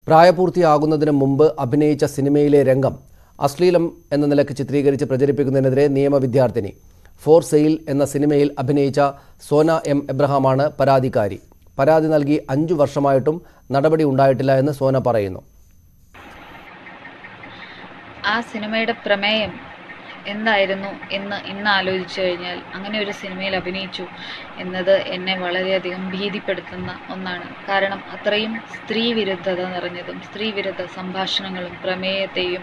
പ്രായപൂർത്തിയാകുന്നതിന് മുമ്പ് അഭിനയിച്ച സിനിമയിലെ രംഗം അശ്ലീലം എന്ന നിലക്ക് ചിത്രീകരിച്ച് പ്രചരിപ്പിക്കുന്നതിനെതിരെ നിയമ വിദ്യാർത്ഥിനി ഫോർ സെയിൽ എന്ന സിനിമയിൽ അഭിനയിച്ച സോന എം എബ്രഹാമാണ് പരാതിക്കാരി പരാതി നൽകി അഞ്ചു വർഷമായിട്ടും നടപടി ഉണ്ടായിട്ടില്ല എന്ന് സോന പറയുന്നു ആ സിനിമയുടെ പ്രമേയം എന്തായിരുന്നു എന്ന് ഇന്ന് ആലോചിച്ചു കഴിഞ്ഞാൽ അങ്ങനെ ഒരു സിനിമയിൽ അഭിനയിച്ചു എന്നത് എന്നെ വളരെയധികം ഭീതിപ്പെടുത്തുന്ന ഒന്നാണ് കാരണം അത്രയും സ്ത്രീ വിരുദ്ധത നിറഞ്ഞതും സ്ത്രീ വിരുദ്ധ സംഭാഷണങ്ങളും പ്രമേയത്തെയും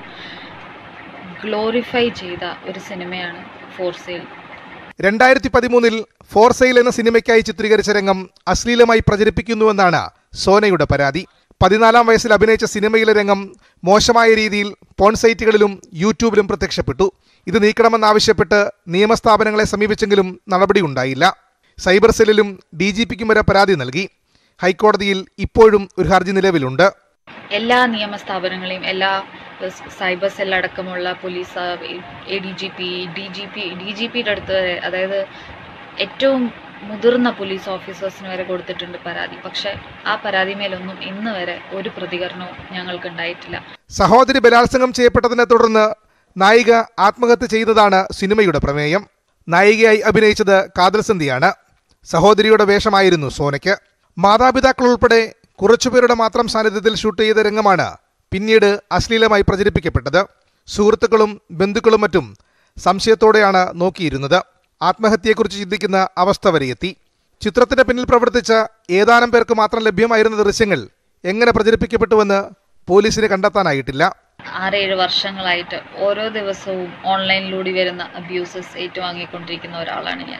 ഗ്ലോറിഫൈ ചെയ്ത ഒരു സിനിമയാണ് ഫോർ സെയിൽ രണ്ടായിരത്തി പതിമൂന്നിൽ ഫോർ സെയിൽ എന്ന സിനിമയ്ക്കായി ചിത്രീകരിച്ച രംഗം അശ്ലീലമായി പ്രചരിപ്പിക്കുന്നുവെന്നാണ് സോനയുടെ പരാതി പതിനാലാം വയസ്സിൽ അഭിനയിച്ച സിനിമയിലെ രംഗം മോശമായ രീതിയിൽ പോൺ സൈറ്റുകളിലും യൂട്യൂബിലും പ്രത്യക്ഷപ്പെട്ടു ഇത് നീക്കണമെന്നാവശ്യപ്പെട്ട് നിയമസ്ഥാപനങ്ങളെ സമീപിച്ചെങ്കിലും നടപടിയുണ്ടായില്ല സൈബർ സെല്ലിലും ഡി ജി പിക്കും വരെ പരാതി നൽകി ഹൈക്കോടതിയിൽ ഇപ്പോഴും ഒരു ഹർജി നിലവിലുണ്ട് എല്ലാ നിയമസ്ഥാപനങ്ങളെയും എല്ലാ സ് സൈബർ സെൽ അടക്കമുള്ള police A D G P D G P D G പിയുടെ അടുത്ത് വരെ അതായത് ഏറ്റവും മുതിർന്ന പോലീസ് ഓഫീസേഴ്സിന് വരെ കൊടുത്തിട്ടുണ്ട് പരാതി പക്ഷേ ആ പരാതിമേലൊന്നും ഇന്ന് വരെ ഒരു പ്രതികരണവും ഞങ്ങൾക്ക് ഉണ്ടായിട്ടില്ല സഹോദരി ബലാത്സംഗം ചെയ്യപ്പെട്ടതിനെ തുടർന്ന് നായിക ആത്മഹത്യ ചെയ്തതാണ് സിനിമയുടെ പ്രമേയം നായികയായി അഭിനയിച്ചത് കാതൽസന്ധിയാണ് സഹോദരിയുടെ വേഷമായിരുന്നു സോനയ്ക്ക് മാതാപിതാക്കൾ ഉൾപ്പെടെ കുറച്ചുപേരുടെ മാത്രം സാന്നിധ്യത്തിൽ ഷൂട്ട് ചെയ്ത രംഗമാണ് പിന്നീട് അശ്ലീലമായി പ്രചരിപ്പിക്കപ്പെട്ടത് സുഹൃത്തുക്കളും ബന്ധുക്കളും മറ്റും സംശയത്തോടെയാണ് നോക്കിയിരുന്നത് ആത്മഹത്യയെക്കുറിച്ച് ചിന്തിക്കുന്ന അവസ്ഥ വരെയെത്തി ചിത്രത്തിന്റെ പിന്നിൽ പ്രവർത്തിച്ച ഏതാനും പേർക്ക് മാത്രം ലഭ്യമായിരുന്ന ദൃശ്യങ്ങൾ എങ്ങനെ പ്രചരിപ്പിക്കപ്പെട്ടുവെന്ന് പോലീസിന് കണ്ടെത്താനായിട്ടില്ല ആറേഴ് വർഷങ്ങളായിട്ട് ഓരോ ദിവസവും ഓൺലൈനിലൂടെ വരുന്ന അബ്യൂസസ് ഏറ്റുവാങ്ങിക്കൊണ്ടിരിക്കുന്ന ഒരാളാണ് ഞാൻ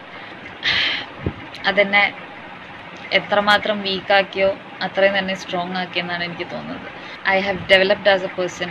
അതെന്നെ എത്രമാത്രം വീക്കാക്കിയോ അത്രയും തന്നെ സ്ട്രോങ് ആക്കിയെന്നാണ് എനിക്ക് തോന്നുന്നത് I have developed as a person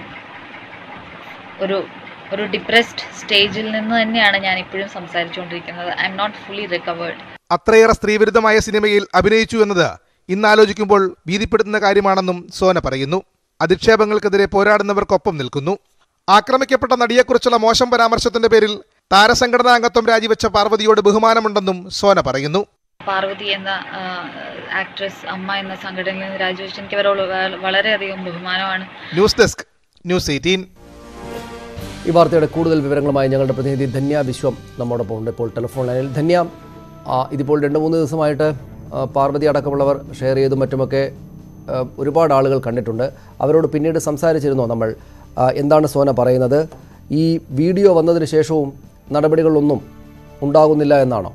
ഒരു ഒരു ഡിപ്രസ്ഡ് സ്റ്റേജിൽ നിന്ന് തന്നെയാണ് ഞാൻ ഇപ്പോഴും സംസാരിച്ചുകൊണ്ടിരിക്കുന്നത് I'm not fully recovered അത്രയേറെ സ്ത്രീവിരുദ്ധമായ സിനിമയിൽ അഭിനയിച്ചു എന്നത് ഇന്നാലോചിക്കുമ്പോൾ ഭീതിപ്പെടുത്തുന്ന കാര്യമാണെന്നും സോന പറയുന്നു അധിക്ഷേപങ്ങൾക്കെതിരെ പോരാടുന്നവർക്കൊപ്പം നിൽക്കുന്നു ആക്രമിക്കപ്പെട്ട നടിയെക്കുറിച്ചുള്ള മോശം പരാമർശത്തിന്റെ പേരിൽ താരസംഘടനാ അംഗത്വം രാജിവെച്ച പാർവതിയോട് ബഹുമാനമുണ്ടെന്നും സോന പറയുന്നു പാർവതി എന്ന ആക്ട്രസ് അമ്മ എന്ന സംഘടനയിൽ നിന്ന് രാജിവെച്ച് എനിക്ക് അവരോട് വ- വളരെയധികം ബഹുമാനമാണ് ന്യൂസ് ഡെസ്ക് ന്യൂസ് എയ്റ്റീൻ ഈ വാർത്തയുടെ കൂടുതൽ വിവരങ്ങളുമായി ഞങ്ങളുടെ പ്രതിനിധി ധന്യ വിശ്വം നമ്മോടൊപ്പം ഉണ്ട് ഇപ്പോൾ ടെലിഫോൺ ലൈനിൽ ധന്യ ആ, ഇതിപ്പോൾ രണ്ട് മൂന്ന് ദിവസമായിട്ട് ആ, പാർവതി അടക്കമുള്ളവർ ഷെയർ ചെയ്തും മറ്റുമൊക്കെ ആ, ഒരുപാട് ആളുകൾ കണ്ടിട്ടുണ്ട് അവരോട് പിന്നീട് സംസാരിച്ചിരുന്നോ നമ്മൾ ആ, എന്താണ് സോന പറയുന്നത് ഈ വീഡിയോ വന്നതിന് ശേഷവും നടപടികളൊന്നും ഉണ്ടാകുന്നില്ല എന്നാണോ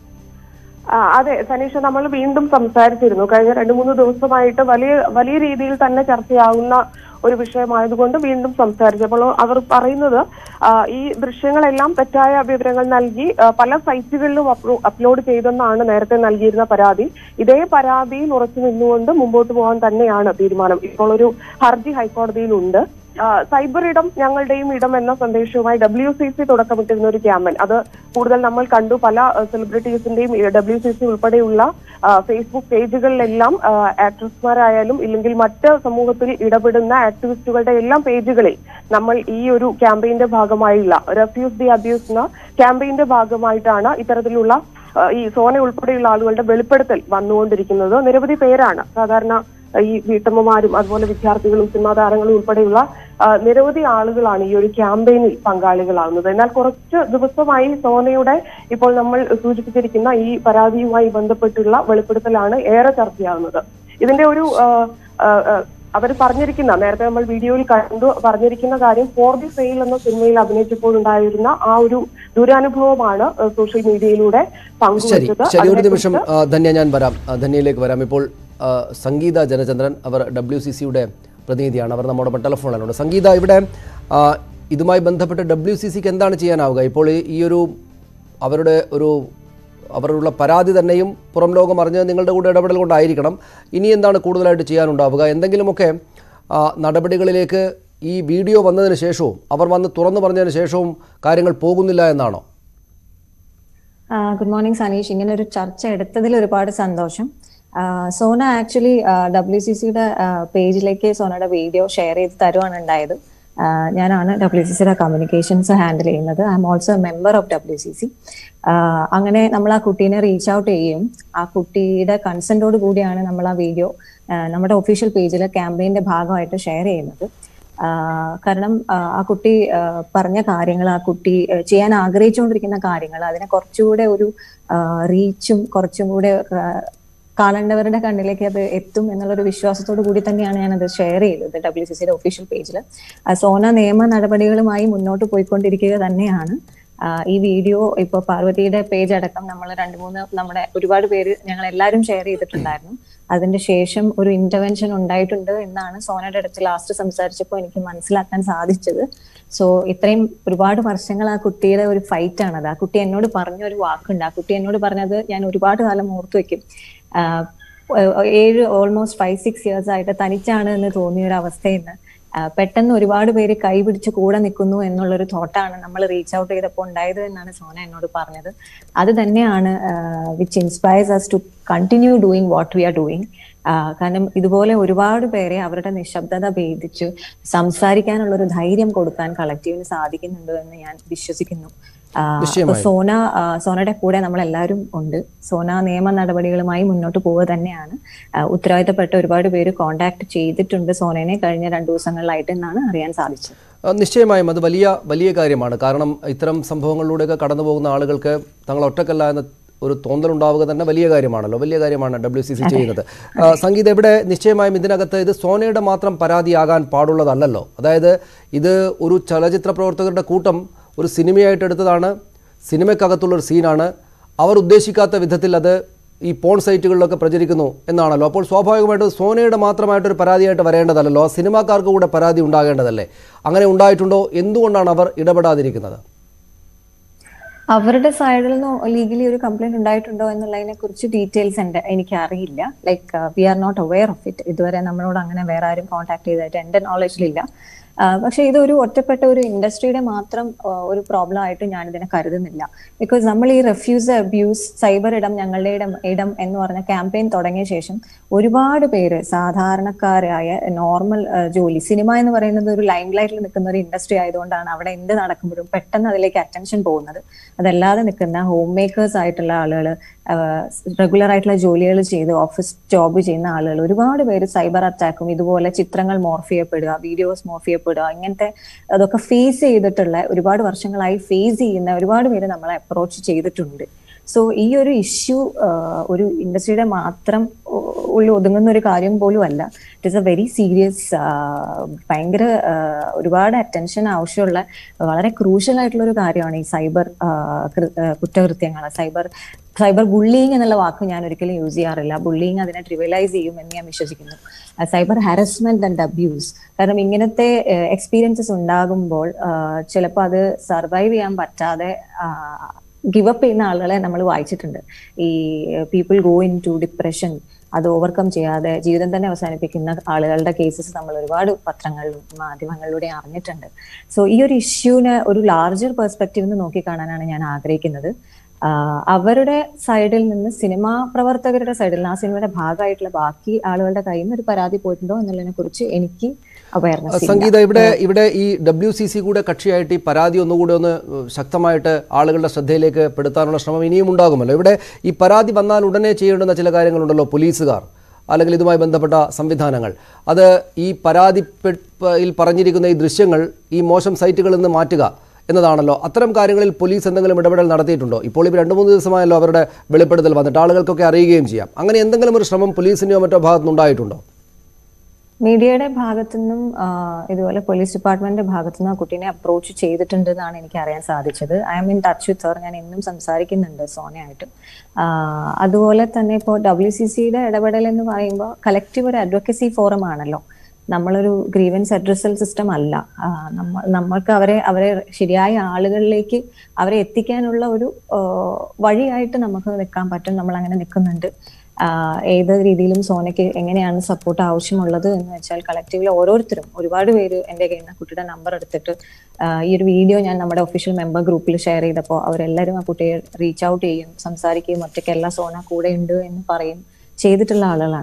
ആ, അതെ സനീഷ നമ്മൾ വീണ്ടും സംസാരിച്ചിരുന്നു കഴിഞ്ഞ രണ്ടു മൂന്ന് ദിവസമായിട്ട് വലിയ വലിയ രീതിയിൽ തന്നെ ചർച്ചയാകുന്ന ഒരു വിഷയമായതുകൊണ്ട് വീണ്ടും സംസാരിച്ചപ്പോൾ അവർ പറയുന്നത് ആ, ഈ ദൃശ്യങ്ങളെല്ലാം തെറ്റായ വിവരങ്ങൾ നൽകി ആ, പല സൈറ്റുകളിലും അപ്ലോ- അപ്ലോഡ് ചെയ്തെന്നാണ് നേരത്തെ നൽകിയിരുന്ന പരാതി ഇതേ പരാതിയിൽ ഉറച്ചു നിന്നുകൊണ്ട് മുമ്പോട്ട് പോകാൻ തന്നെയാണ് തീരുമാനം ഇപ്പോൾ ഒരു ഹർജി ഹൈക്കോടതിയിലുണ്ട് ആ, സൈബർ ഇടം ഞങ്ങളുടെയും ഇടം എന്ന സന്ദേശവുമായി ഡബ്ല്യു സി സി തുടക്കമിട്ടിരുന്ന ഒരു ക്യാമ്പയിൻ അത് കൂടുതൽ നമ്മൾ കണ്ടു പല സെലിബ്രിറ്റീസിന്റെയും ഡബ്ല്യു സി സി ഉൾപ്പെടെയുള്ള ആ, ഫേസ്ബുക്ക് പേജുകളിലെല്ലാം ആ, ആക്ട്രസ്മാരായാലും ഇല്ലെങ്കിൽ മറ്റ് സമൂഹത്തിൽ ഇടപെടുന്ന ആക്ടിവിസ്റ്റുകളുടെ എല്ലാം പേജുകളിൽ നമ്മൾ ഈ ഒരു ക്യാമ്പയിന്റെ ഭാഗമായുള്ള റെഫ്യൂസ് ദി അബ്യൂസ് എന്ന ക്യാമ്പയിന്റെ ഭാഗമായിട്ടാണ് ഇത്തരത്തിലുള്ള ആ, ഈ സോന ഉൾപ്പെടെയുള്ള ആളുകളുടെ വെളിപ്പെടുത്തൽ വന്നുകൊണ്ടിരിക്കുന്നത് നിരവധി പേരാണ് സാധാരണ ഈ വീട്ടമ്മമാരും അതുപോലെ വിദ്യാർത്ഥികളും സിനിമാ താരങ്ങളും ഉൾപ്പെടെയുള്ള ആ, നിരവധി ആളുകളാണ് ഈ ഒരു ക്യാമ്പയിനിൽ പങ്കാളികളാകുന്നത് എന്നാൽ കുറച്ച് ദിവസമായി സോനയുടെ ഇപ്പോൾ നമ്മൾ സൂചിപ്പിച്ചിരിക്കുന്ന ഈ പരാതിയുമായി ബന്ധപ്പെട്ടുള്ള വെളിപ്പെടുത്തലാണ് ഏറെ ചർച്ചയാകുന്നത് ഇതിന്റെ ഒരു അവർ പറഞ്ഞിരിക്കുന്ന നേരത്തെ നമ്മൾ വീഡിയോയിൽ കണ്ടു പറഞ്ഞിരിക്കുന്ന കാര്യം ഫോർ ദി സെയിൽ എന്ന സിനിമയിൽ അഭിനയിച്ചപ്പോൾ ഉണ്ടായിരുന്ന ആ ഒരു ദുരനുഭവമാണ് ആ, സോഷ്യൽ മീഡിയയിലൂടെ ശരി പങ്കുവച്ചത് ശരി ഒരു നിമിഷം അതിനെക്കുറിച്ച് ആ, ധന്യ ഞാൻ വരാം ആ, ധന്യയിലേക്ക് വരാം ഇപ്പോൾ ആ, സംഗീത ജനചന്ദ്രൻ അവർ ഡബ്ല്യു സി സിയുടെ പ്രതിനിധിയാണ് അവർ നമ്മോടൊപ്പം ടെലിഫോണിലുണ്ട് സംഗീത ഇവിടെ ആ, ഇതുമായി ബന്ധപ്പെട്ട് ഡബ്ല്യു സി സിക്ക് എന്താണ് ചെയ്യാനാവുക ഇപ്പോൾ ഈ- ഈ ഒരു അവരുടെ ഒരു അവരുടെ പരാതി തന്നെയും പുറം ലോകം അറിഞ്ഞത് നിങ്ങളുടെ കൂടെ ഇടപെടൽ കൊണ്ടായിരിക്കണം ഇനി എന്താണ് കൂടുതലായിട്ട് ചെയ്യാനുണ്ടാവുക എന്തെങ്കിലുമൊക്കെ ആ, നടപടികളിലേക്ക് ഈ വീഡിയോ വന്നതിന് ശേഷവും അവർ വന്ന് തുറന്നു പറഞ്ഞതിന് ശേഷവും കാര്യങ്ങൾ പോകുന്നില്ല എന്നാണോ ഗുഡ് മോർണിംഗ് സനീഷ് ഇങ്ങനെ ഒരു ചർച്ച എടുത്തതിൽ ഒരുപാട് സന്തോഷം ആ, സോന ആക്ച്വലി ഡബ്ല്യു സി സിയുടെ പേജിലേക്ക് സോനയുടെ വീഡിയോ ഷെയർ ചെയ്ത് തരുവാണ് ഉണ്ടായത് ആ, ഞാനാണ് ഡബ്ല്യു സി സിയുടെ കമ്മ്യൂണിക്കേഷൻസ് ഹാൻഡിൽ ചെയ്യുന്നത് I'm also a member of W C C അങ്ങനെ നമ്മൾ ആ കുട്ടീനെ റീച്ച് ഔട്ട് ചെയ്യും ആ കുട്ടിയുടെ കൺസെന്റോട് കൂടിയാണ് നമ്മൾ ആ വീഡിയോ നമ്മുടെ ഒഫീഷ്യൽ പേജിൽ ക്യാമ്പയിന്റെ ഭാഗമായിട്ട് ഷെയർ ചെയ്യുന്നത് ആ, കാരണം ആ, ആ കുട്ടി ആ, പറഞ്ഞ കാര്യങ്ങൾ ആ കുട്ടി ആ, ചെയ്യാൻ ആഗ്രഹിച്ചുകൊണ്ടിരിക്കുന്ന കാര്യങ്ങൾ അതിനെ കുറച്ചുകൂടെ ഒരു റീച്ചും കുറച്ചും കൂടെ ആ, കാണേണ്ടവരുടെ കണ്ണിലേക്ക് അത് എത്തും എന്നുള്ളൊരു വിശ്വാസത്തോടു കൂടി തന്നെയാണ് ഞാനത് ഷെയർ ചെയ്തത് ഡബ്ല്യു സി സിയുടെ ഒഫീഷ്യൽ പേജിൽ സോന നിയമ നടപടികളുമായി മുന്നോട്ട് പോയിക്കൊണ്ടിരിക്കുക തന്നെയാണ് ആ, ഈ വീഡിയോ ഇപ്പൊ പാർവതിയുടെ പേജ് അടക്കം നമ്മൾ രണ്ട് മൂന്ന് നമ്മുടെ ഒരുപാട് പേര് ഞങ്ങൾ എല്ലാവരും ഷെയർ ചെയ്തിട്ടുണ്ടായിരുന്നു അതിന്റെ ശേഷം ഒരു ഇന്റർവെൻഷൻ ഉണ്ടായിട്ടുണ്ട് എന്നാണ് സോനയുടെ അടുത്ത് ലാസ്റ്റ് സംസാരിച്ചപ്പോൾ എനിക്ക് മനസ്സിലാക്കാൻ സാധിച്ചത് സോ ഇത്രയും ഒരുപാട് വർഷങ്ങൾ ആ കുട്ടിയുടെ ഒരു ഫൈറ്റ് ആണത് ആ കുട്ടി എന്നോട് പറഞ്ഞ ഒരു വാക്കുണ്ട് ആ കുട്ടി എന്നോട് പറഞ്ഞത് ഞാൻ ഒരുപാട് കാലം ഓർത്തു വെക്കും ആഹ് ഏഴ് ഓൾമോസ്റ്റ് ഫൈവ് സിക്സ് ഇയേഴ്സ് ആയിട്ട് തനിച്ചാണ് എന്ന് തോന്നിയ ഒരു അവസ്ഥയിൽ നിന്ന് ആഹ് പെട്ടെന്ന് ഒരുപാട് പേര് കൈപിടിച്ച് കൂടെ നിൽക്കുന്നു എന്നുള്ളൊരു തോട്ടാണ് നമ്മൾ റീച്ച് ഔട്ട് ചെയ്തപ്പോൾ ഉണ്ടായത് എന്നാണ് സോന എന്നോട് പറഞ്ഞത് അത് തന്നെയാണ് which inspires us to continue doing what we are doing കാരണം ഇതുപോലെ ഒരുപാട് പേരെ അവരുടെ നിശബ്ദത ഭേദിച്ച് സംസാരിക്കാനുള്ള ഒരു ധൈര്യം കൊടുക്കാൻ കളക്റ്റീവിന് സാധിക്കുന്നുണ്ട് എന്ന് ഞാൻ വിശ്വസിക്കുന്നു ആഹ് അപ്പൊ നിശ്ചയമായും. സോന ആഹ് സോനയുടെ കൂടെ നമ്മൾ എല്ലാവരും ഉണ്ട് സോന നിയമ നടപടികളുമായി മുന്നോട്ട് പോവുക തന്നെയാണ് ആഹ് ഉത്തരവാദിത്തപ്പെട്ട ഒരുപാട് പേര് കോണ്ടാക്ട് ചെയ്തിട്ടുണ്ട് സോനനെ കഴിഞ്ഞ രണ്ടു ദിവസങ്ങളിലായിട്ട് എന്നാണ് അറിയാൻ സാധിച്ചത് ആ, നിശ്ചയമായും അത് വലിയ വലിയ കാര്യമാണ് കാരണം ഇത്തരം സംഭവങ്ങളിലൂടെയൊക്കെ കടന്നു പോകുന്ന ആളുകൾക്ക് തങ്ങൾ ഒറ്റക്കല്ല എന്ന ഒരു തോന്നലുണ്ടാവുക തന്നെ വലിയ കാര്യമാണല്ലോ വലിയ കാര്യമാണ് ഡബ്ല്യു സി സി ചെയ്യുന്നത് ആ, സംഗീത ഇവിടെ നിശ്ചയമായും ഇതിനകത്ത് ഇത് സോനയുടെ മാത്രം പരാതിയാകാൻ പാടുള്ളതല്ലല്ലോ അതായത് ഇത് ഒരു ചലച്ചിത്ര പ്രവർത്തകരുടെ കൂട്ടം ഒരു സിനിമയായിട്ട് എടുത്തതാണ് സിനിമയ്ക്കകത്തുള്ളൊരു സീനാണ് അവർ ഉദ്ദേശിക്കാത്ത വിധത്തിൽ അത് ഈ പോൺ സൈറ്റുകളിലൊക്കെ പ്രചരിക്കുന്നു എന്നാണല്ലോ അപ്പോൾ സ്വാഭാവികമായിട്ടും സോനയുടെ മാത്രമായിട്ടൊരു പരാതിയായിട്ട് വരേണ്ടതല്ലല്ലോ ആ സിനിമാക്കാർക്ക് കൂടെ പരാതി ഉണ്ടാകേണ്ടതല്ലേ അങ്ങനെ ഉണ്ടായിട്ടുണ്ടോ എന്തുകൊണ്ടാണ് അവർ ഇടപെടാതിരിക്കുന്നത് അവരുടെ സൈഡിൽ നിന്ന് ലീഗലി ഒരു കംപ്ലൈന്റ് ഉണ്ടായിട്ടുണ്ടോ എന്നുള്ളതിനെ കുറിച്ച് ഡീറ്റെയിൽസ് ഉണ്ട് എനിക്ക് അറിയില്ല like we are not aware of it ഇതുവരെ നമ്മളോട് അങ്ങനെ വേറെ ആരും കോൺടാക്ട് ചെയ്തായിട്ട് എന്റെ നോളജിലില്ല പക്ഷെ ഇതൊരു ഒറ്റപ്പെട്ട ഒരു ഇൻഡസ്ട്രിയുടെ മാത്രം ആ, ഒരു പ്രോബ്ലം ആയിട്ട് ഞാൻ ഇതിനെ കരുതുന്നില്ല ബിക്കോസ് നമ്മൾ ഈ റെഫ്യൂസ് അബ്യൂസ് സൈബർ ഇടം ഞങ്ങളുടെ ഇടം ഇടം എന്ന് പറഞ്ഞ ക്യാമ്പയിൻ തുടങ്ങിയ ശേഷം ഒരുപാട് പേര് സാധാരണക്കാരായ നോർമൽ ജോലി സിനിമ എന്ന് പറയുന്നത് ഒരു ലൈം ലൈറ്റിൽ നിൽക്കുന്ന ഒരു ഇൻഡസ്ട്രി ആയതുകൊണ്ടാണ് അവിടെ എന്ത് നടക്കുമ്പോഴും പെട്ടെന്ന് അതിലേക്ക് അറ്റൻഷൻ പോകുന്നത് അതല്ലാതെ നിൽക്കുന്ന ഹോം മേക്കേഴ്സ് ആയിട്ടുള്ള ആളുകൾ റെഗുലർ ആയിട്ടുള്ള ജോലികൾ ചെയ്ത് ഓഫീസ് ജോബ് ചെയ്യുന്ന ആളുകൾ ഒരുപാട് പേര് സൈബർ അറ്റാക്കും ഇതുപോലെ ചിത്രങ്ങൾ മോർഫ് ചെയ്യപ്പെടുക വീഡിയോസ് മോർഫ് ചെയ്യപ്പെടുക ഇങ്ങനത്തെ അതൊക്കെ ഫേസ് ചെയ്തിട്ടുള്ള ഒരുപാട് വർഷങ്ങളായി ഫേസ് ചെയ്യുന്ന ഒരുപാട് പേര് നമ്മളെ അപ്രോച്ച് ചെയ്തിട്ടുണ്ട് സോ ഈ ഒരു ഇഷ്യൂ ഒരു ഇൻഡസ്ട്രിയുടെ മാത്രം ഉ- ഉള്ളിൽ ഒതുങ്ങുന്ന ഒരു കാര്യം പോലും അല്ല it is a very serious ഭയങ്കര ആ, ഒരുപാട് അറ്റൻഷൻ ആവശ്യമുള്ള വളരെ ക്രൂഷ്യൽ ആയിട്ടുള്ള ഒരു കാര്യമാണ് ഈ സൈബർ കുറ്റകൃത്യങ്ങൾ സൈബർ സൈബർ ബുള്ളിങ് എന്നുള്ള വാക്ക് ഞാൻ ഒരിക്കലും യൂസ് ചെയ്യാറില്ല ബുള്ളിങ് അതിനെ ട്രിവലൈസ് ചെയ്യും എന്ന് ഞാൻ വിശ്വസിക്കുന്നു സൈബർ ഹാരസ്മെന്റ് ആൻഡ് അബ്യൂസ് കാരണം ഇങ്ങനത്തെ എക്സ്പീരിയൻസസ് ഉണ്ടാകുമ്പോൾ ചിലപ്പോൾ അത് സർവൈവ് ചെയ്യാൻ പറ്റാതെ ഗിവ് അപ്പ് ചെയ്യുന്ന ആളുകളെ നമ്മൾ വായിച്ചിട്ടുണ്ട് ഈ people go into depression അത് ഓവർകം ചെയ്യാതെ ജീവിതം തന്നെ അവസാനിപ്പിക്കുന്ന ആളുകളുടെ കേസസ് നമ്മൾ ഒരുപാട് പത്രങ്ങളിലും മാധ്യമങ്ങളിലൂടെ അറിഞ്ഞിട്ടുണ്ട് സോ ഈ ഒരു ഇഷ്യൂവിനെ ഒരു ലാർജർ പെർസ്പെക്റ്റീവ് നിന്ന് നോക്കിക്കാണാനാണ് ഞാൻ ആഗ്രഹിക്കുന്നത് ആഹ് അവരുടെ സൈഡിൽ നിന്ന് സിനിമാ പ്രവർത്തകരുടെ സൈഡിൽ നിന്ന് ആ സിനിമയുടെ ഭാഗമായിട്ടുള്ള ബാക്കി ആളുകളുടെ കയ്യിൽ നിന്ന് ഒരു പരാതി പോയിട്ടുണ്ടോ എന്നുള്ളതിനെ കുറിച്ച് എനിക്ക് അവയർനെസ് സംഗീത ഇവിടെ ഇവിടെ ഈ ഡബ്ല്യു സി സി കൂടെ കക്ഷിയായിട്ട് ഈ പരാതി ഒന്നുകൂടെ ഒന്ന് ശക്തമായിട്ട് ആളുകളുടെ ശ്രദ്ധയിലേക്ക് പെടുത്താനുള്ള ശ്രമം ഇനിയും ഉണ്ടാകുമല്ലോ ഇവിടെ ഈ പരാതി വന്നാൽ ഉടനെ ചെയ്യേണ്ടുന്ന ചില കാര്യങ്ങളുണ്ടല്ലോ പോലീസുകാർ അല്ലെങ്കിൽ ഇതുമായി ബന്ധപ്പെട്ട സംവിധാനങ്ങൾ അത് ഈ പരാതിയിൽ പറഞ്ഞിരിക്കുന്ന ഈ ദൃശ്യങ്ങൾ ഈ മോശം സൈറ്റുകളിൽ നിന്ന് മാറ്റുക എന്നതാണല്ലോ അത്തരം കാര്യങ്ങളിൽ പോലീസ് എന്തെങ്കിലും ഇടപെടൽ നടത്തിയിട്ടുണ്ടോ ഇപ്പോൾ ഇപ്പോൾ രണ്ട് മൂന്ന് ദിവസമായല്ലോ അവരുടെ വെളിപ്പെടുത്തൽ വന്നിട്ട് ആളുകൾക്കൊക്കെ അറിയുകയും ചെയ്യാം അങ്ങനെ എന്തെങ്കിലും ഒരു ശ്രമം പോലീസിൻ്റെയോ മറ്റോ ഭാഗത്തുനിന്ന് ഉണ്ടായിട്ടുണ്ടോ മീഡിയയുടെ ഭാഗത്തുനിന്നും ആഹ് ഇതുപോലെ പോലീസ് ഡിപ്പാർട്ട്മെന്റിന്റെ ഭാഗത്തുനിന്നും ആ കുട്ടീനെ അപ്രോച്ച് ചെയ്തിട്ടുണ്ട് എന്നാണ് എനിക്ക് അറിയാൻ സാധിച്ചത് I'm in touch with her ഞാൻ എന്നും സംസാരിക്കുന്നുണ്ട് സോനയായിട്ട് ആഹ് അതുപോലെ തന്നെ ഇപ്പോൾ ഡബ്ല്യു സി സിയുടെ ഇടപെടൽ എന്ന് പറയുമ്പോൾ കളക്റ്റീവ് ഒരു അഡ്വക്കസി ഫോറം ആണല്ലോ നമ്മളൊരു ഗ്രീവൻസ് അഡ്രസൽ സിസ്റ്റം അല്ല ആഹ് നമ്മ നമ്മൾക്ക് അവരെ അവരെ ശരിയായ ആളുകളിലേക്ക് അവരെ എത്തിക്കാനുള്ള ഒരു ആഹ് വഴിയായിട്ട് നമുക്ക് നിൽക്കാൻ പറ്റും നമ്മൾ അങ്ങനെ നിൽക്കുന്നുണ്ട് ആഹ് ഏത് രീതിയിലും സോനയ്ക്ക് എങ്ങനെയാണ് സപ്പോർട്ട് ആവശ്യമുള്ളത് എന്ന് വെച്ചാൽ കളക്റ്റീവിൽ ഓരോരുത്തരും ഒരുപാട് പേര് എൻ്റെ കയ്യിൽ നിന്ന് കുട്ടിയുടെ നമ്പർ എടുത്തിട്ട് ആഹ് ഈ ഒരു വീഡിയോ ഞാൻ നമ്മുടെ ഒഫീഷ്യൽ മെമ്പർ ഗ്രൂപ്പിൽ ഷെയർ ചെയ്തപ്പോൾ അവരെല്ലാവരും ആ കുട്ടിയെ റീച്ച് ഔട്ട് ചെയ്യും സംസാരിക്കുകയും ഒറ്റയ്ക്കല്ല സോന കൂടെ ഉണ്ട് എന്ന് പറയും ചെയ്തിട്ടുള്ള ആളുകളാണ്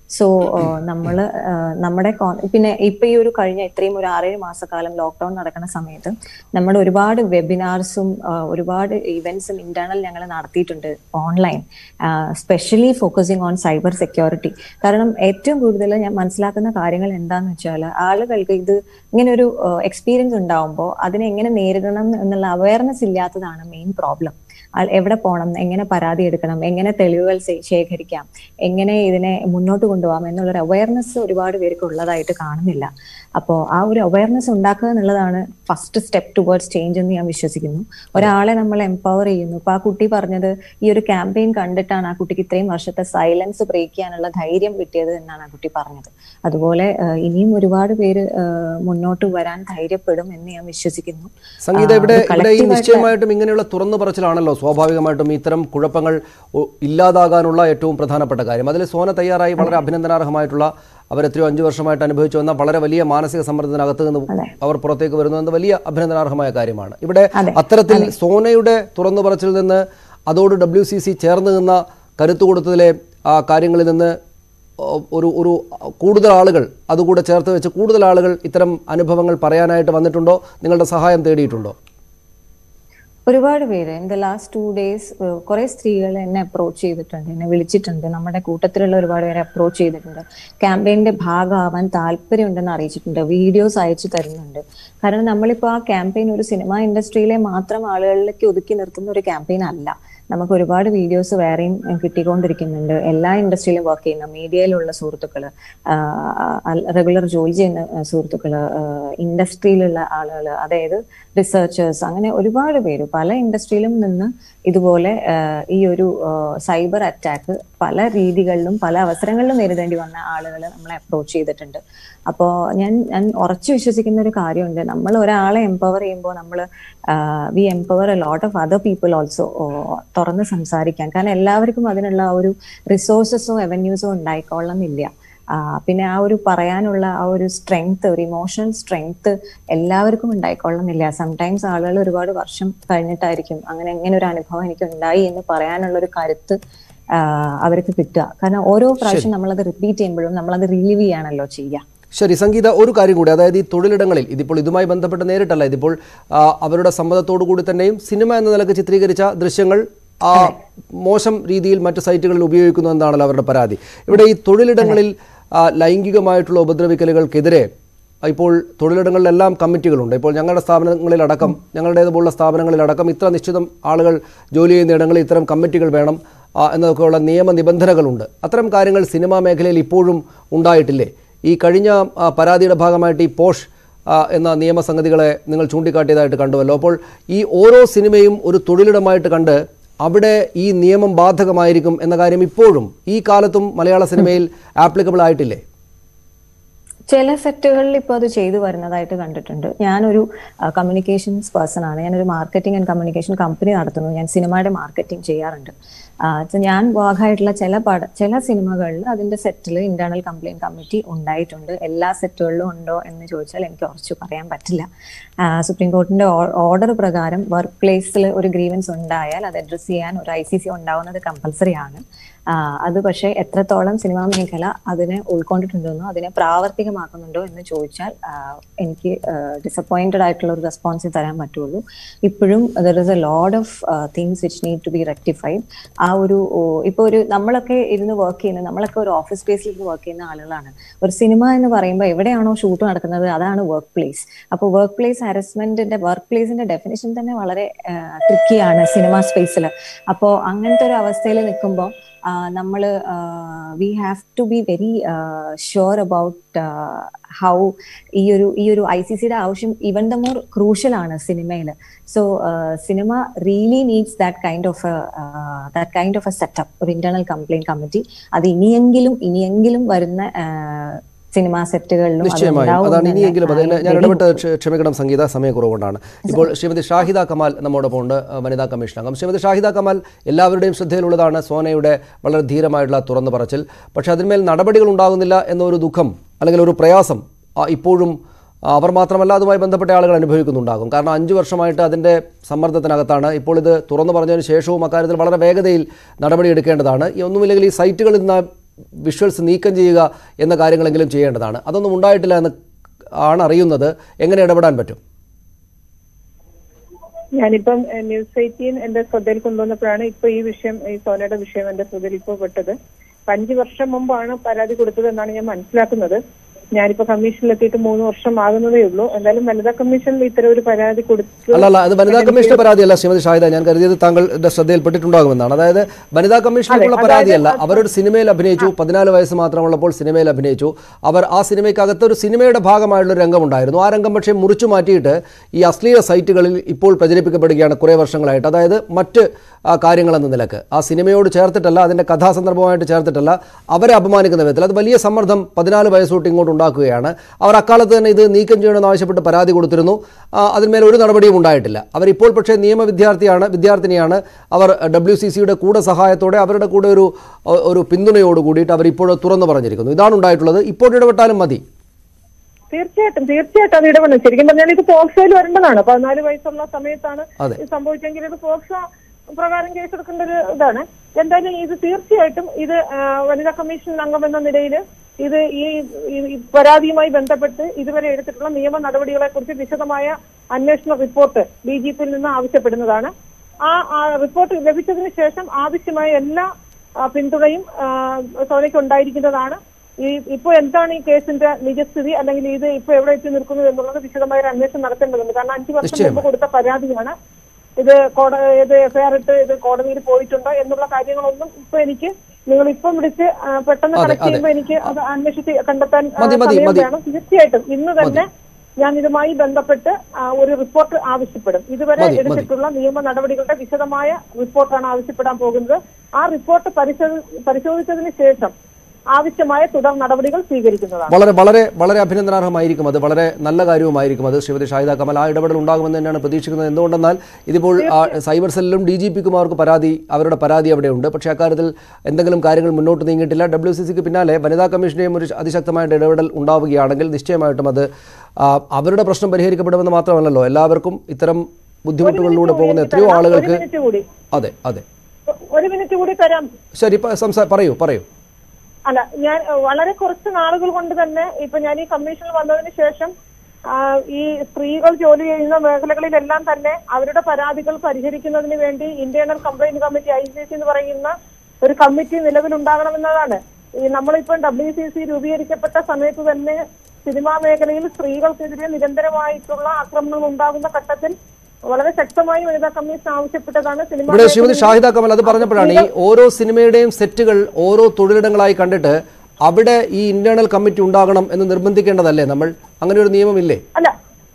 സോ നമ്മൾ നമ്മുടെ con- പിന്നെ ഇപ്പൊ ഈ ഒരു കഴിഞ്ഞ ഇത്രയും ഒരു ആറേഴ് മാസക്കാലം ലോക്ക്ഡൌൺ നടക്കുന്ന സമയത്ത് നമ്മൾ ഒരുപാട് വെബിനാർസും ഒരുപാട് ഇവന്റ്സും ഇന്റേണൽ ഞങ്ങൾ നടത്തിയിട്ടുണ്ട് online specially focusing on cyber security കാരണം ഏറ്റവും കൂടുതൽ ഞാൻ മനസ്സിലാക്കുന്ന കാര്യങ്ങൾ എന്താന്ന് വെച്ചാൽ ആളുകൾക്ക് ഇത് ഇങ്ങനെ ഒരു എക്സ്പീരിയൻസ് ഉണ്ടാവുമ്പോൾ അതിനെ എങ്ങനെ നേരിടണം എന്നുള്ള അവയർനെസ് ഇല്ലാത്തതാണ് മെയിൻ പ്രോബ്ലം എവിടെ പോകണം എങ്ങനെ പരാതി എടുക്കണം എങ്ങനെ തെളിവുകൾ ശേ- ശേഖരിക്കാം എങ്ങനെ ഇതിനെ മുന്നോട്ട് കൊണ്ടുപോകാം എന്നുള്ളൊരു അവയർനെസ് ഒരുപാട് പേർക്ക് ഉള്ളതായിട്ട് കാണുന്നില്ല അപ്പോൾ ആ ഒരു അവയർനെസ് ഉണ്ടാക്കുക എന്നുള്ളതാണ് ഫസ്റ്റ് സ്റ്റെപ്പ് ടുവേർഡ്സ് ചേഞ്ച് എന്ന് ഞാൻ വിശ്വസിക്കുന്നു ഒരാളെ നമ്മൾ എംപവർ ചെയ്യുന്നു ഇപ്പൊ ആ കുട്ടി പറഞ്ഞത് ഈ ഒരു ക്യാമ്പയിൻ കണ്ടിട്ടാണ് ആ കുട്ടിക്ക് ഇത്രയും വർഷത്തെ സൈലൻസ് ബ്രേക്ക് ചെയ്യാനുള്ള ധൈര്യം കിട്ടിയത് എന്നാണ് ആ കുട്ടി പറഞ്ഞത് അതുപോലെ ആഹ് ഇനിയും ഒരുപാട് പേര് ആഹ് മുന്നോട്ട് വരാൻ ധൈര്യപ്പെടും എന്ന് ഞാൻ വിശ്വസിക്കുന്നു സംഗീത ആ, ഇവിടെ ഒരു ഇവിടെ ഈ collective ആയിട്ടുള്ള- നിശ്ചയമായിട്ടും ഇങ്ങനെയുള്ള തുറന്നു പറച്ചിലാണല്ലോ സ്വാഭാവികമായിട്ടും ഇത്തരം കുഴപ്പങ്ങൾ ഒ- ഇല്ലാതാകാനുള്ള ഏറ്റവും പ്രധാനപ്പെട്ട കാര്യം അതിൽ സോന തയ്യാറായി വളരെ അഭിനന്ദനാർഹമായിട്ടുള്ള അവർ എത്രയോ അഞ്ചു വർഷമായിട്ട് അനുഭവിച്ചു വന്ന വളരെ വലിയ മാനസിക സമ്മർദ്ദത്തിനകത്ത് നിന്ന് അതെ. അവർ പുറത്തേക്ക് വരുന്നു എന്നത് വലിയ അഭിനന്ദനാർഹമായ കാര്യമാണ് ഇവിടെ അതെ. അത്തരത്തിൽ സോനയുടെ തുറന്നു പറച്ചിൽ നിന്ന് അതോട് ഡബ്ല്യു സി സി ചേർന്ന് നിന്ന കരുത്തു കൊടുത്തതിലെ ആ കാര്യങ്ങളിൽ നിന്ന് ഒ- ഒരു ഒരു കൂടുതൽ ആളുകൾ അതുകൂടെ ചേർത്ത് വെച്ച് കൂടുതൽ ആളുകൾ ഇത്തരം അനുഭവങ്ങൾ പറയാനായിട്ട് വന്നിട്ടുണ്ടോ നിങ്ങളുടെ സഹായം തേടിയിട്ടുണ്ടോ ഒരുപാട് പേര് in the last two days കുറെ സ്ത്രീകൾ എന്നെ അപ്രോച്ച് ചെയ്തിട്ടുണ്ട് എന്നെ വിളിച്ചിട്ടുണ്ട് നമ്മുടെ കൂട്ടത്തിലുള്ള ഒരുപാട് പേരെ അപ്രോച്ച് ചെയ്തിട്ടുണ്ട് ക്യാമ്പയിന്റെ ഭാഗമാവാൻ താല്പര്യമുണ്ടെന്ന് അറിയിച്ചിട്ടുണ്ട് വീഡിയോസ് അയച്ചു തരുന്നുണ്ട് കാരണം നമ്മളിപ്പോൾ ആ ക്യാമ്പയിൻ ഒരു സിനിമ ഇൻഡസ്ട്രിയിലെ മാത്രം ആളുകളിലേക്ക് ഒതുക്കി നിർത്തുന്ന ഒരു ക്യാമ്പയിൻ അല്ല നമുക്ക് ഒരുപാട് വീഡിയോസ് വേറെയും ഏഹ്, കിട്ടിക്കൊണ്ടിരിക്കുന്നുണ്ട് എല്ലാ ഇൻഡസ്ട്രിയിലും വർക്ക് ചെയ്യുന്ന മീഡിയയിലുള്ള സുഹൃത്തുക്കള് റെഗുലർ ജോലി ചെയ്യുന്ന ഏഹ്, സുഹൃത്തുക്കള് ഇൻഡസ്ട്രിയിലുള്ള ആളുകൾ അതായത് റിസർച്ചേഴ്സ് അങ്ങനെ ഒരുപാട് പേര് പല ഇൻഡസ്ട്രിയിലും നിന്ന് ഇതുപോലെ ആഹ്, ഈ ഒരു സൈബർ അറ്റാക്ക് പല രീതികളിലും പല അവസരങ്ങളിലും നേരിടേണ്ടി വന്ന ആളുകൾ നമ്മളെ അപ്രോച്ച് ചെയ്തിട്ടുണ്ട് അപ്പോൾ ഞാൻ ഞാൻ ഉറച്ചു വിശ്വസിക്കുന്ന ഒരു കാര്യമുണ്ട് നമ്മൾ ഒരാളെ എംപവർ ചെയ്യുമ്പോൾ നമ്മൾ we empower a lot of other people also തുറന്ന് സംസാരിക്കാൻ കാരണം എല്ലാവർക്കും അതിനുള്ള ആ ഒരു റിസോഴ്സസോ അവന്യൂസോ ഉണ്ടായിക്കൊള്ളണമെന്നില്ല ആ, പിന്നെ ആ ഒരു പറയാനുള്ള ആ ഒരു സ്ട്രെങ്ത് ഒരു ഇമോഷണൽ സ്ട്രെങ്ത് എല്ലാവർക്കും ഉണ്ടായിക്കൊള്ളുന്നില്ല സംടൈംസ് ആളുകൾ ഒരുപാട് വർഷം കഴിഞ്ഞിട്ടായിരിക്കും അങ്ങനെ എങ്ങനെ ഒരു അനുഭവം എനിക്ക് ഉണ്ടായി എന്ന് പറയാനുള്ള ഒരു കരുത്ത് ആ, അവർക്ക് കിട്ടുക കാരണം ഓരോ പ്രാവശ്യം നമ്മളത് റിപ്പീറ്റ് ചെയ്യുമ്പോഴും നമ്മളത് റിലീവ് ചെയ്യാണല്ലോ ചെയ്യുക ശരി സംഗീത ഒരു കാര്യം കൂടി അതായത് ഈ തൊഴിലിടങ്ങളിൽ ഇതിപ്പോൾ ഇതുമായി ബന്ധപ്പെട്ട് നേരിട്ടല്ല ഇതിപ്പോൾ ആ, അവരുടെ സമ്മതത്തോടു കൂടി തന്നെയും സിനിമ എന്ന നിലക്ക് ചിത്രീകരിച്ച ദൃശ്യങ്ങൾ ആ മോശം രീതിയിൽ മറ്റു സൈറ്റുകളിൽ ഉപയോഗിക്കുന്നു എന്നാണല്ലോ അവരുടെ പരാതി ഇവിടെ ഈ തൊഴിലിടങ്ങളിൽ ആ, ലൈംഗികമായിട്ടുള്ള ഉപദ്രവിക്കലുകൾക്കെതിരെ ഇപ്പോൾ തൊഴിലിടങ്ങളിലെല്ലാം കമ്മിറ്റികളുണ്ട് ഇപ്പോൾ ഞങ്ങളുടെ സ്ഥാപനങ്ങളിലടക്കം ഞങ്ങളുടേതുപോലുള്ള സ്ഥാപനങ്ങളിലടക്കം ഇത്ര നിശ്ചിതം ആളുകൾ ജോലി ചെയ്യുന്ന ഇടങ്ങളിൽ ഇത്തരം കമ്മിറ്റികൾ വേണം ആ, എന്നതൊക്കെയുള്ള നിയമ നിബന്ധനകളുണ്ട് അത്തരം കാര്യങ്ങൾ സിനിമാ മേഖലയിൽ ഇപ്പോഴും ഉണ്ടായിട്ടില്ലേ ഈ കഴിഞ്ഞ ആ, പരാതിയുടെ ഭാഗമായിട്ട് ഈ പോഷ് ആ, എന്ന നിയമസംഗതികളെ നിങ്ങൾ ചൂണ്ടിക്കാട്ടിയതായിട്ട് കണ്ടുവല്ലോ അപ്പോൾ ഈ ഓരോ സിനിമയും ഒരു തൊഴിലിടമായിട്ട് കണ്ട് അവിടെ ഈ നിയമം ബാധകമായിരിക്കും എന്ന കാര്യം ഇപ്പോഴും ഈ കാലത്തും മലയാള സിനിമയിൽ ആപ്ലിക്കബിൾ ആയിട്ടില്ലേ ചില സെറ്റുകളിൽ ഇപ്പോൾ അത് ചെയ്തു വരുന്നതായിട്ട് കണ്ടിട്ടുണ്ട് ഞാനൊരു കമ്മ്യൂണിക്കേഷൻസ് പേഴ്സൺ ആണ് ഞാനൊരു മാർക്കറ്റിംഗ് ആൻഡ് കമ്മ്യൂണിക്കേഷൻ കമ്പനി നടത്തുന്നു ഞാൻ സിനിമയുടെ മാർക്കറ്റിംഗ് ചെയ്യാറുണ്ട് ആ, ച- ഞാൻ ഭാഗമായിട്ടുള്ള ചില പട ചില സിനിമകളിൽ അതിന്റെ സെറ്റിൽ ഇന്റേണൽ കംപ്ലൈന്റ് കമ്മിറ്റി ഉണ്ടായിട്ടുണ്ട് എല്ലാ സെറ്റുകളിലും ഉണ്ടോ എന്ന് ചോദിച്ചാൽ എനിക്ക് ഉറച്ചു പറയാൻ പറ്റില്ല ആ, സുപ്രീം കോർട്ടിന്റെ ഓർഡർ പ്രകാരം വർക്ക് പ്ലേസിൽ ഒരു ഗ്രീവൻസ് ഉണ്ടായാൽ അത് അഡ്രസ് ചെയ്യാൻ ഒരു ഐ സി സി ഉണ്ടാവുന്നത് കമ്പൽസറി ആണ് ആ, അത് പക്ഷേ എത്രത്തോളം സിനിമാ മേഖല അതിനെ ഉൾക്കൊണ്ടിട്ടുണ്ടെന്നോ അതിനെ പ്രാവർത്തികമാക്കുന്നുണ്ടോ എന്ന് ചോദിച്ചാൽ ആ, എനിക്ക് ഡിസപ്പോയിന്റഡ് ആയിട്ടുള്ള ഒരു റെസ്പോൺസ് തരാൻ പറ്റുള്ളൂ ഇപ്പോഴും there is a load of things which need to be rectified ആ ഒരു ഓ, ഇപ്പൊ ഒരു നമ്മളൊക്കെ ഇരുന്ന് വർക്ക് ചെയ്യുന്ന നമ്മളൊക്കെ ഒരു ഓഫീസ് സ്പേസിൽ ഇരുന്ന് വർക്ക് ചെയ്യുന്ന ആളുകളാണ് ഒരു സിനിമ എന്ന് പറയുമ്പോൾ എവിടെയാണോ ഷൂട്ട് നടക്കുന്നത് അതാണ് വർക്ക് പ്ലേസ് അപ്പോൾ വർക്ക് പ്ലേസ് ഹാരസ്മെന്റിന്റെ വർക്ക് പ്ലേസിന്റെ ഡെഫിനേഷൻ തന്നെ വളരെ ട്രിക്കിയാണ് സിനിമ സ്പേസിൽ അപ്പോൾ അങ്ങനത്തെ ഒരു അവസ്ഥയിൽ നിൽക്കുമ്പോൾ നമ്മൾ we have to be very sure about how ഈ ഒരു ഈ ഒരു ഐ സി സിയുടെ ആവശ്യം ഈവൻ ദ മോർ ക്രൂഷ്യൽ ആണ് സിനിമയിൽ so cinema really needs that kind of that kind of a setup ഒരു ഇന്റേണൽ കംപ്ലൈന്റ് കമ്മിറ്റി അത് ഇനിയെങ്കിലും ഇനിയെങ്കിലും വരുന്ന സിനിമാ സെറ്റുകളിലും അത് നിശ്ചയമായും ഉണ്ടാവും അതാണ് എന്ന് ഇനിയെങ്കിലും അത് തന്നെ ഞാൻ ഇടപെട്ട് ക്ഷ- ക്ഷമിക്കണം സംഗീത സമയക്കുറവുകൊണ്ടാണ് ഇപ്പോൾ ശ്രീമതി ഷാഹിദ കമാൽ നമ്മോടൊപ്പം ഉണ്ട് അഹ് വനിതാ കമ്മീഷൻ അംഗം ശ്രീമതി ഷാഹിദ കമാൽ എല്ലാവരുടെയും ശ്രദ്ധയിലുള്ളതാണ് സോനയുടെ വളരെ ധീരമായിട്ടുള്ള തുറന്നു പറച്ചിൽ പക്ഷേ അതിന്മേൽ നടപടികൾ ഉണ്ടാകുന്നില്ല എന്നൊരു ദുഃഖം അല്ലെങ്കിൽ ഒരു പ്രയാസം ആ, ഇപ്പോഴും ആ, അവർ മാത്രമല്ല അതുമായി ബന്ധപ്പെട്ട ആളുകൾ അനുഭവിക്കുന്നുണ്ടാകും കാരണം അഞ്ച് വർഷമായിട്ട് അതിൻ്റെ സമ്മർദ്ദത്തിനകത്താണ് ഇപ്പോൾ ഇത് തുറന്നു പറഞ്ഞതിന് ശേഷവും അക്കാര്യത്തിൽ വളരെ വേഗതയിൽ നടപടിയെടുക്കേണ്ടതാണ് ഈ ഒന്നുമില്ലെങ്കിൽ ഈ സൈറ്റുകളിൽ നിന്ന് വിഷ്വൽസ് നീക്കം ചെയ്യുക എന്ന കാര്യങ്ങളെങ്കിലും ചെയ്യേണ്ടതാണ് അതൊന്നും ഉണ്ടായിട്ടില്ല എന്ന് ആണ് അറിയുന്നത് എങ്ങനെ ഇടപെടാൻ പറ്റും ഞാനിപ്പം എഹ്, ന്യൂസ് എയ്റ്റീൻ എന്റെ ശ്രദ്ധയിൽ കൊണ്ടുവന്നപ്പോഴാണ് ഇപ്പൊ ഈ വിഷയം ഈ സോനയുടെ വിഷയം എന്റെ ശ്രദ്ധയിൽ ഇപ്പോൾ പെട്ടത് അപ്പൊ അഞ്ചു വർഷം മുമ്പാണ് പരാതി കൊടുത്തത് എന്നാണ് ഞാൻ മനസ്സിലാക്കുന്നത് ഞാനിപ്പോ കമ്മീഷനിലെത്തിയിട്ട് മൂന്ന് വർഷം ആകുന്നതേ ഉള്ളൂ എന്തായാലും വനിതാ കമ്മീഷനിൽ ഇത്തരം ഒരു പരാതി കൊടുത്തു അല്ല അല്ല അത് വനിതാ കമ്മീഷന്റെ പരാതിയല്ല ശ്രീമതി ഷാഹിദ ഞാൻ കരുതിയത് താങ്കളുടെ ശ്രദ്ധയിൽപ്പെട്ടിട്ടുണ്ടാകുമെന്നാണ് അതായത് വനിതാ കമ്മീഷനിലേക്കുള്ള പരാതിയല്ല അവരൊരു സിനിമയിൽ അഭിനയിച്ചു പതിനാല് വയസ്സ് മാത്രമുള്ളപ്പോൾ സിനിമയിൽ അഭിനയിച്ചു അവർ ആ സിനിമയ്ക്കകത്ത് ഒരു സിനിമയുടെ ഭാഗമായുള്ള ഒരു രംഗമുണ്ടായിരുന്നു ആ രംഗം പക്ഷേ മുറിച്ചു മാറ്റിയിട്ട് ഈ അശ്ലീല സൈറ്റുകളിൽ ഇപ്പോൾ പ്രചരിപ്പിക്കപ്പെടുകയാണ് കുറേ വർഷങ്ങളായിട്ട് അതായത് മറ്റ് ആ, കാര്യങ്ങളെന്ന നിലക്ക് ആ സിനിമയോട് ചേർത്തിട്ടല്ല അതിൻ്റെ കഥാസന്ദർഭമായിട്ട് ചേർത്തിട്ടല്ല അവരെ അപമാനിക്കുന്ന വിധത്തിൽ അത് വലിയ സമ്മർദ്ദം പതിനാല് വയസ്സ് തൊട്ട് ഇങ്ങോട്ട് ഉണ്ടാക്കുകയാണ് അവർ അക്കാലത്ത് തന്നെ ഇത് നീക്കം ചെയ്യണമെന്ന് ആവശ്യപ്പെട്ട് പരാതി കൊടുത്തിരുന്നു ആ, അതിന്മേൽ ഒരു നടപടിയും ഉണ്ടായിട്ടില്ല അവരിപ്പോൾ പക്ഷേ നിയമ വിദ്യാർത്ഥിയാണ് വിദ്യാർത്ഥിനിയാണ് അവർ ഡബ്ല്യു സി സിയുടെ കൂടെ സഹായത്തോടെ അവരുടെ കൂടെ ഒരു ഒരു പിന്തുണയോട് കൂടിയിട്ട് അവർ ഇപ്പോൾ തുറന്നു പറഞ്ഞിരിക്കുന്നു ഇതാണ് ഉണ്ടായിട്ടുള്ളത് ഇപ്പോൾ ഇടപെട്ടാലും മതി തീർച്ചയായിട്ടും തീർച്ചയായിട്ടും അത് ഇടപെടണം ശരിക്കും പറഞ്ഞാൽ ഇത് പോക്സോയിൽ വരേണ്ടതാണ് പതിനാല് വയസ്സുള്ള സമയത്താണ് അതെ. ഇത് സംഭവിച്ചെങ്കിൽ ഇത് പോക്സോ പ്രകാരം കേസെടുക്കേണ്ട ഒരു ഇതാണ് എന്തായാലും ഇത് തീർച്ചയായിട്ടും ഇത് ആ, വനിതാ കമ്മീഷൻ അംഗം എന്ന നിലയിൽ ഇത് ഈ ഈ പരാതിയുമായി ബന്ധപ്പെട്ട് ഇതുവരെ എടുത്തിട്ടുള്ള നിയമ നടപടികളെ കുറിച്ച് വിശദമായ അന്വേഷണ റിപ്പോർട്ട് ഡി ജി പിയിൽ നിന്ന് ആവശ്യപ്പെടുന്നതാണ് ആ ആ റിപ്പോർട്ട് ലഭിച്ചതിന് ശേഷം ആവശ്യമായ എല്ലാ ആ, പിന്തുണയും ആ, സോനയ്ക്ക് ഉണ്ടായിരിക്കുന്നതാണ് ഈ ഇപ്പൊ എന്താണ് ഈ കേസിന്റെ നിജസ്ഥിതി അല്ലെങ്കിൽ ഇത് ഇപ്പൊ എവിടെ എത്തി നിൽക്കുന്നു എന്നുള്ളത് വിശദമായ ഒരു അന്വേഷണം നടത്തേണ്ടതുണ്ട് കാരണം അഞ്ചു വർഷം മുമ്പ് കൊടുത്ത പരാതിയാണ് ഇത് കോട ഇത് എഫ്ഐആർ ഇട്ട് ഇത് കോടതിയിൽ പോയിട്ടുണ്ടോ എന്നുള്ള കാര്യങ്ങളൊന്നും ഇപ്പൊ എനിക്ക് നിങ്ങൾ ഇപ്പം വിളിച്ച് ആ, പെട്ടെന്ന് അതെ, കണക്ട് അതെ. ചെയ്യുമ്പോൾ എനിക്ക് അത് അന്വേഷിച്ച് കണ്ടെത്താൻ ആ, മതി, മതി, സമയം മതി. വേണം തീർച്ചയായിട്ടും ഇന്ന് തന്നെ ഞാൻ ഇതുമായി ബന്ധപ്പെട്ട് ആ, ഒരു റിപ്പോർട്ട് ആവശ്യപ്പെടും ഇതുവരെ മതി, മതി. എടുത്തിട്ടുള്ള നിയമ നടപടികളുടെ വിശദമായ റിപ്പോർട്ടാണ് ആവശ്യപ്പെടാൻ പോകുന്നത് ആ റിപ്പോർട്ട് പരിശോധി പരിശോധിച്ചതിന് ശേഷം ആവശ്യമായ തുടർ നടപടികൾ സ്വീകരിക്കുന്നതാണ് വളരെ വളരെ വളരെ അഭിനന്ദനാർഹമായിരിക്കും അത് വളരെ നല്ല കാര്യവുമായിരിക്കും അത് ശ്രീമതി ഷാഹിദ കമൽ ആ ഇടപെടൽ ഉണ്ടാകുമെന്ന് തന്നെയാണ് പ്രതീക്ഷിക്കുന്നത് എന്തുകൊണ്ടെന്നാൽ ഇതിപ്പോൾ ആ, സൈബർ സെല്ലിലും ഡി ജി പിക്കും അവർക്ക് പരാതി അവരുടെ പരാതി അവിടെയുണ്ട് പക്ഷേ അക്കാര്യത്തിൽ എന്തെങ്കിലും കാര്യങ്ങൾ മുന്നോട്ട് നീങ്ങിയിട്ടില്ല ഡബ്ല്യു സി സിക്ക് പിന്നാലെ വനിതാ കമ്മീഷനെയും ഒരു അതിശക്തമായിട്ട് ഇടപെടൽ ഉണ്ടാവുകയാണെങ്കിൽ നിശ്ചയമായിട്ടും അത് ആ, അവരുടെ പ്രശ്നം പരിഹരിക്കപ്പെടുമെന്ന് മാത്രമല്ലല്ലോ എല്ലാവർക്കും ഇത്തരം ബുദ്ധിമുട്ടുകളിലൂടെ പോകുന്ന എത്രയോ ഒരു ആളുകൾക്ക് മിനിറ്റ് കൂടി അതെ അതെ ഒരു മിനിറ്റ് കൂടി തരാം ശരി ഇപ്പം സംസാ പറയൂ പറയൂ അല്ല ഞാൻ അഹ്, വളരെ കുറച്ച് നാളുകൾ കൊണ്ട് തന്നെ ഇപ്പൊ ഞാൻ ഈ കമ്മീഷനിൽ വന്നതിന് ശേഷം ആ, ഈ സ്ത്രീകൾ ജോലി ചെയ്യുന്ന മേഖലകളിലെല്ലാം തന്നെ അവരുടെ പരാതികൾ പരിഹരിക്കുന്നതിന് വേണ്ടി internal complaint committee I C C എന്ന് പറയുന്ന ഒരു കമ്മിറ്റി നിലവിലുണ്ടാകണമെന്നതാണ് ഈ നമ്മളിപ്പം ഡബ്ല്യു സി സി രൂപീകരിക്കപ്പെട്ട സമയത്ത് തന്നെ സിനിമാ മേഖലയിൽ സ്ത്രീകൾക്കെതിരെ നിരന്തരമായിട്ടുള്ള ആക്രമണങ്ങൾ ഉണ്ടാകുന്ന ഘട്ടത്തിൽ വളരെ ശക്തമായി വനിതാ കമ്മീഷൻ ആവശ്യപ്പെട്ടതാണ് സിനിമാ ഇവിടെ ശ്രീമതി മേഖലയിൽ ഷാഹിദ കമൽ അത് പറഞ്ഞപ്പോഴാണ് ഈ ഓരോ സിനിമയുടെയും സെറ്റുകൾ ഓരോ തൊഴിലിടങ്ങളായി കണ്ടിട്ട് അവിടെ ഈ ഇന്റേണൽ കമ്മിറ്റി ഉണ്ടാകണം എന്ന് നിർബന്ധിക്കേണ്ടതല്ലേ നമ്മൾ അങ്ങനെ ഒരു നിയമമില്ലേ അല്ല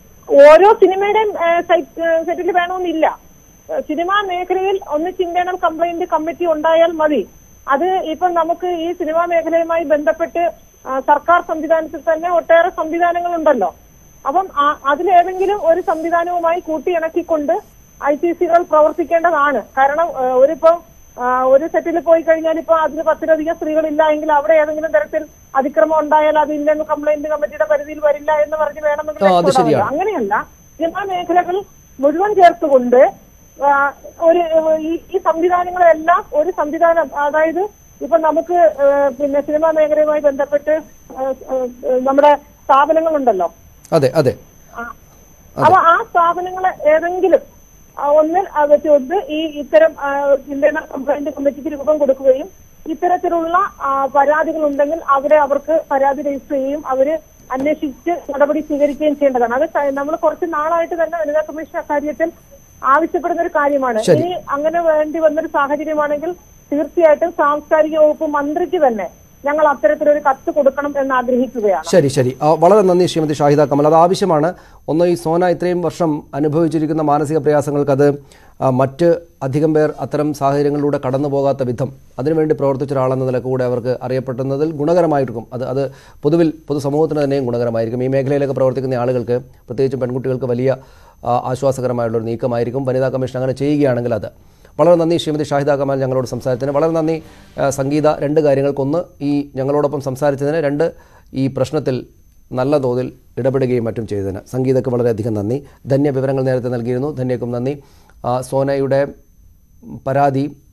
ഓരോ സിനിമയുടെയും സെറ്റിൽ വേണമെന്നില്ല ഏഹ് സിനിമാ മേഖലയിൽ ഒന്നിച്ച് ഇന്റേണൽ കംപ്ലൈന്റ് കമ്മിറ്റി ഉണ്ടായാൽ മതി അത് ഇപ്പം നമുക്ക് ഈ സിനിമാ മേഖലയുമായി ബന്ധപ്പെട്ട് ആ, സർക്കാർ സംവിധാനത്തിൽ തന്നെ ഒട്ടേറെ സംവിധാനങ്ങളുണ്ടല്ലോ അപ്പം ആ- അതിലേതെങ്കിലും ഒരു സംവിധാനവുമായി കൂട്ടിയിണക്കിക്കൊണ്ട് ഐ സി സികൾ പ്രവർത്തിക്കേണ്ടതാണ് കാരണം ഏഹ് ഒരിപ്പം ആ, ഒരു സെറ്റിൽ പോയി കഴിഞ്ഞാൽ ഇപ്പൊ അതിന് പത്തിലധികം സ്ത്രീകളില്ല എങ്കിൽ അവിടെ ഏതെങ്കിലും തരത്തിൽ അതിക്രമം ഉണ്ടായാൽ അത് ഇന്ത്യൻ കംപ്ലൈന്റ് കമ്മിറ്റിയുടെ പരിധിയിൽ വരില്ല എന്ന് പറഞ്ഞ് വേണമെങ്കിൽ ആ, അത് രക്ഷപ്പെടാമല്ലോ. ശരിയാണ്. അങ്ങനെയല്ല സിനിമാ മേഖലകൾ മുഴുവൻ ചേർത്തുകൊണ്ട് ആ, ഒരു ഈ ഈ സംവിധാനങ്ങളെല്ലാം ഒരു സംവിധാനം അതായത് ഇപ്പൊ നമുക്ക് ആ, പിന്നെ സിനിമാ മേഖലയുമായി ബന്ധപ്പെട്ട് ആ, ആ, നമ്മുടെ സ്ഥാപനങ്ങളുണ്ടല്ലോ അതെ അതെ ആ. അപ്പൊ ആ സ്ഥാപനങ്ങളെ ഏതെങ്കിലും ആ, ഒന്നിൽ ആ, വെച്ച് കൊണ്ട് ഈ ഇത്തരം ഇന്റേണൽ കംപ്ലൈന്റ് കമ്മിറ്റിക്ക് രൂപം കൊടുക്കുകയും ഇത്തരത്തിലുള്ള ആ, പരാതികൾ ഉണ്ടെങ്കിൽ അവിടെ അവർക്ക് പരാതി രജിസ്റ്റർ ചെയ്യുകയും അവര് അന്വേഷിച്ച് നടപടി സ്വീകരിക്കുകയും ചെയ്യേണ്ടതാണ് അത് നമ്മൾ കുറച്ച് നാളായിട്ട് തന്നെ വനിതാ കമ്മീഷൻ അക്കാര്യത്തിൽ ആവശ്യപ്പെടുന്ന ഒരു കാര്യമാണ് ശരി. ഇനി അങ്ങനെ വേണ്ടി വന്നൊരു സാഹചര്യമാണെങ്കിൽ തീർച്ചയായിട്ടും സാംസ്കാരിക വകുപ്പ് മന്ത്രിക്ക് തന്നെ ഞങ്ങൾ അത്തരത്തിലൊരു കത്ത് കൊടുക്കണം എന്ന് ആഗ്രഹിക്കുകയാണ് ശരി ശരി ആ, വളരെ നന്ദി ശ്രീമതി ഷാഹിദ കമൽ അത് ആവശ്യമാണ് ഒന്ന് ഈ സോന ഇത്രയും വർഷം അനുഭവിച്ചിരിക്കുന്ന മാനസിക പ്രയാസങ്ങൾക്ക് അത് ആ, മറ്റ് അധികം പേർ അത്തരം സാഹചര്യങ്ങളിലൂടെ കടന്നു പോകാത്ത വിധം അതിനുവേണ്ടി പ്രവർത്തിച്ച ഒരാളെന്ന നിലക്ക് കൂടെ അവർക്ക് അറിയപ്പെടുന്നതിൽ ഗുണകരമായിരിക്കും അത് അത് പൊതുവിൽ പൊതുസമൂഹത്തിന് തന്നെയും ഗുണകരമായിരിക്കും ഈ മേഖലയിലൊക്കെ പ്രവർത്തിക്കുന്ന ആളുകൾക്ക് പ്രത്യേകിച്ചും പെൺകുട്ടികൾക്ക് വലിയ ആ, ആശ്വാസകരമായിട്ടുള്ളൊരു നീക്കമായിരിക്കും വനിതാ കമ്മീഷൻ അങ്ങനെ ചെയ്യുകയാണെങ്കിൽ അത് വളരെ നന്ദി ശ്രീമതി ഷാഹിദ കമാൽ ഞങ്ങളോട് സംസാരിച്ചതിന് വളരെ നന്ദി ആ, സംഗീത രണ്ട് കാര്യങ്ങൾക്കൊന്ന് ഈ ഞങ്ങളോടൊപ്പം സംസാരിച്ചതിന് രണ്ട് ഈ പ്രശ്നത്തിൽ നല്ല തോതിൽ ഇടപെടുകയും മറ്റും ചെയ്തതിന് സംഗീതക്ക് വളരെയധികം നന്ദി ധന്യ വിവരങ്ങൾ നേരത്തെ നൽകിയിരുന്നു ധന്യക്കും നന്ദി ആ, സോനയുടെ പരാതി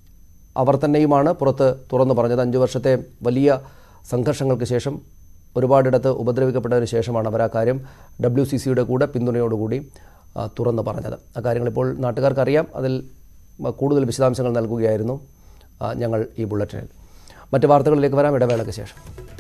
അവർ തന്നെയുമാണ് പുറത്ത് തുറന്നു പറഞ്ഞത് അഞ്ച് വർഷത്തെ വലിയ സംഘർഷങ്ങൾക്ക് ശേഷം ഒരുപാടിടത്ത് ഉപദ്രവിക്കപ്പെട്ടതിന് ശേഷമാണ് അവർ ആ കാര്യം ഡബ്ല്യു സി സിയുടെ കൂടെ പിന്തുണയോടുകൂടി ആ, തുറന്നു പറഞ്ഞത് ആ കാര്യങ്ങൾ ഇപ്പോൾ നാട്ടുകാർക്കറിയാം അതിൽ ആ, കൂടുതൽ വിശദാംശങ്ങൾ നൽകുകയായിരുന്നു ആ, ഞങ്ങൾ ഈ ബുള്ളറ്റിനിൽ മറ്റ് വാർത്തകളിലേക്ക് വരാം ഇടവേളയ്ക്ക് ശേഷം